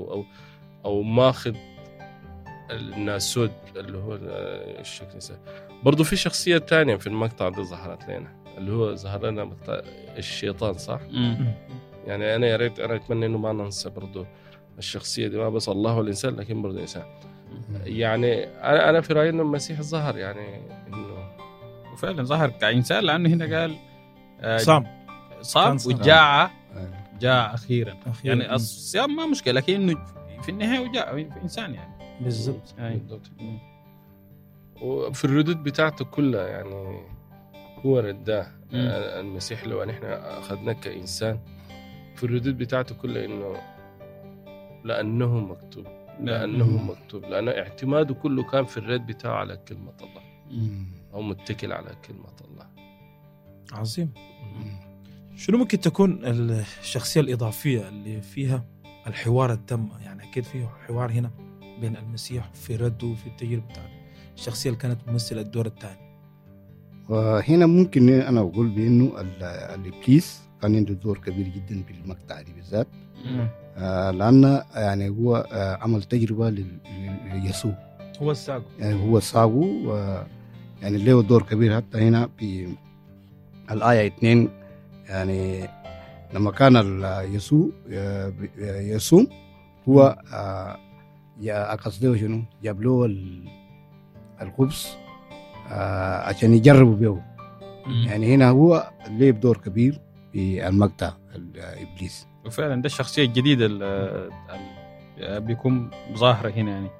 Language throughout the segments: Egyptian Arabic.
او او او ماخذ الناسود اللي هو الشكل برضو في شخصية تانية في المقطع ده ظهرت لنا اللي هو ظهر لنا مقطع الشيطان صح؟ مم. يعني انا يا ريت انا اتمنى انه ما ننسى برضو الشخصية دي ما بس الله والانسان لكن برضو انسان يعني انا انا في رايي انه المسيح ظهر يعني انه وفعلا ظهر كإنسان لأنه هنا قال آه، صام صام كان صام. وجاع آه. جاع أخيرا أخيراً. يعني الصيام ما مشكلة لكن إنه في النهاية وجاع في إنسان يعني بالضبط أي. بالضبط. وفي الردود بتاعته كلها يعني هو رداه مم. آه، المسيح لو ان احنا اخذناه كانسان في الردود بتاعته كلها انه لانه مكتوب لانه مم. مكتوب لانه اعتماده كله كان في الرد بتاعه على كلمه الله مم. او متكل على كلمه الله عظيم شنو ممكن تكون الشخصية الإضافية اللي فيها الحوار التم يعني أكيد فيه حوار هنا بين المسيح في رده وفي التجربة بتاعته الشخصية اللي كانت تمثل الدور الثاني وهنا ممكن انا اقول بانه ال- الابليس كان عنده دور كبير جدا في المقطع دي بالذات آه، لان يعني هو آه، عمل تجربه لل- لل- ليسوع هو الساق يعني هو ساقه و يعني له دور كبير حتى هنا في الآية اثنين يعني لما كان ال- يسوع آه، ب- آه، يصوم هو آه، يا قصده شنو جاب له ال- الخبز آه، عشان يجربوا به يعني هنا هو له دور كبير في المقطع الإبليس وفعلا ده الشخصية الجديدة اللي بيكون ظاهرة هنا يعني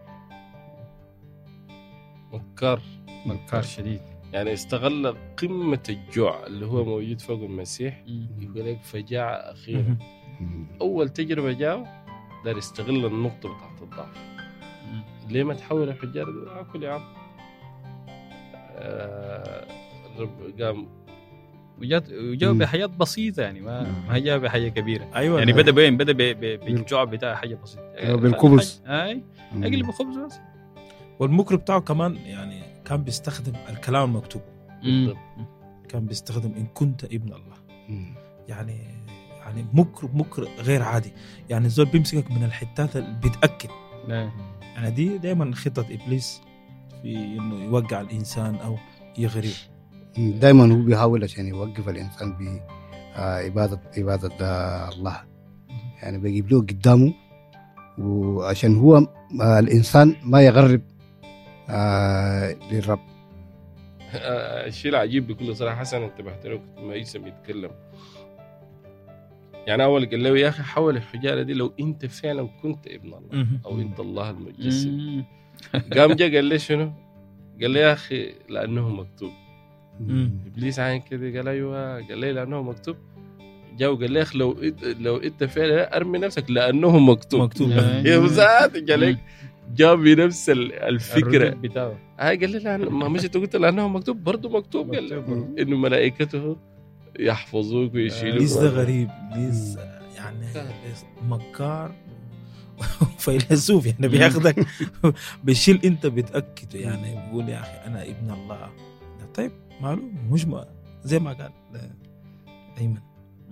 مكار مكار شديد يعني استغل قمه الجوع اللي هو موجود فوق المسيح يقول لك فجاعه اخيرا اول تجربه جاء دار يستغل النقطه بتاعت الضعف ليه ما تحول الحجاره دي اكل يا عم آه رب قام وجات وجاوا مم. بحاجات بسيطة يعني ما ما هي جاوا بحاجة كبيرة أيوة يعني ده- بدا بين بدا ب- ب- بالجوع بتاع حاجة بسيطة أيوة، بالخبز. اي اقلب الخبز بس والمكر بتاعه كمان يعني كان بيستخدم الكلام المكتوب بالضبط. كان بيستخدم إن كنت ابن الله مم. يعني يعني مكر مكر غير عادي يعني الزول بيمسكك من الحتات اللي بتأكد إيه. يعني دي دائما خطة إبليس في إنه يوقع الإنسان أو يغريه دائما هو بيحاول عشان يوقف الانسان ب عباده عباده آه، الله يعني بيجيب له قدامه وعشان هو آه، الانسان ما يغرب آه، للرب آه، الشيء العجيب بكل صراحه حسن انتبهت له كنت ما يسم يتكلم يعني اول قال له يا اخي حول الحجاره دي لو انت فعلا كنت ابن الله او انت الله المجسد مم. قام جا قال لي شنو؟ قال لي يا اخي لانه مكتوب مم. ابليس عين كده قال ايوه قال لي لانه مكتوب جا وقال لي يا اخي لو إنت- لو انت فعلا ارمي نفسك لانه مكتوب مكتوب آه. يا ذات قال لك جاب بنفس ال- الفكره الردود بتاعه هاي قال لي لأن ما مش انت قلت لانه مكتوب برضه مكتوب قال لي مكتوب. انه ملائكته يحفظوك ويشيلوك إبليس ده غريب إبليس يعني إبليس مكار فيلسوف يعني بياخدك بيشيل انت بتاكده يعني بيقول يا اخي انا ابن الله طيب ماله مش ما زي ما قال ايمن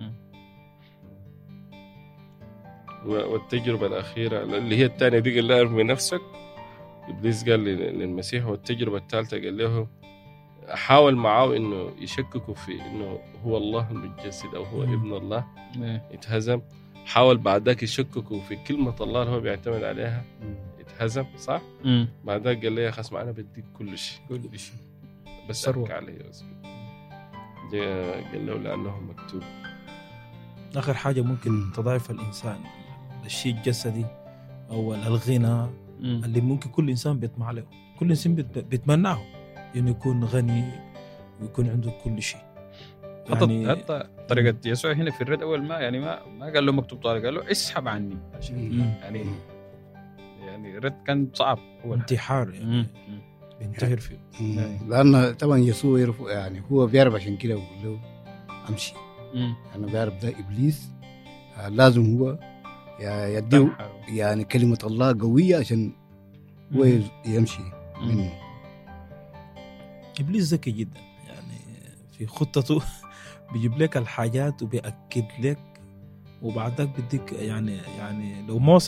و- والتجربه الاخيره اللي هي الثانيه دي قال لها ارمي نفسك ابليس قال لل- للمسيح والتجربه الثالثه قال له حاول معاه انه يشككوا في انه هو الله المتجسد او هو مم. ابن الله إيه. اتهزم حاول بعد ذاك يشككوا في كلمه الله اللي هو بيعتمد عليها اتهزم صح؟ مم. بعد ذاك قال لي يا اخي اسمع انا بديك كل شيء كل شيء بس ثروة. ارك علي بس جاء قال له لانه مكتوب اخر حاجه ممكن تضعف الانسان الشيء الجسدي او الغنى مم. اللي ممكن كل انسان بيطمع له كل انسان بيت- بيتمناه انه يكون غني ويكون عنده كل شيء حتى يعني حتى طريقة يسوع هنا في الرد أول ما يعني ما ما قال له مكتوب طارق قال له اسحب عني عشان مم. يعني يعني الرد كان صعب أول حاجة. انتحار يعني مم. بينتحر فيه مم. أي. لان طبعا يسوع يعرف يعني هو بيعرف عشان كده بيقول له امشي مم. انا بيعرف ده ابليس آه، لازم هو ي- يديه تنحر. يعني كلمه الله قويه عشان هو مم. يمشي مم. منه ابليس ذكي جدا يعني في خطته بيجيب لك الحاجات وبيأكد لك وبعدك بديك يعني يعني لو ما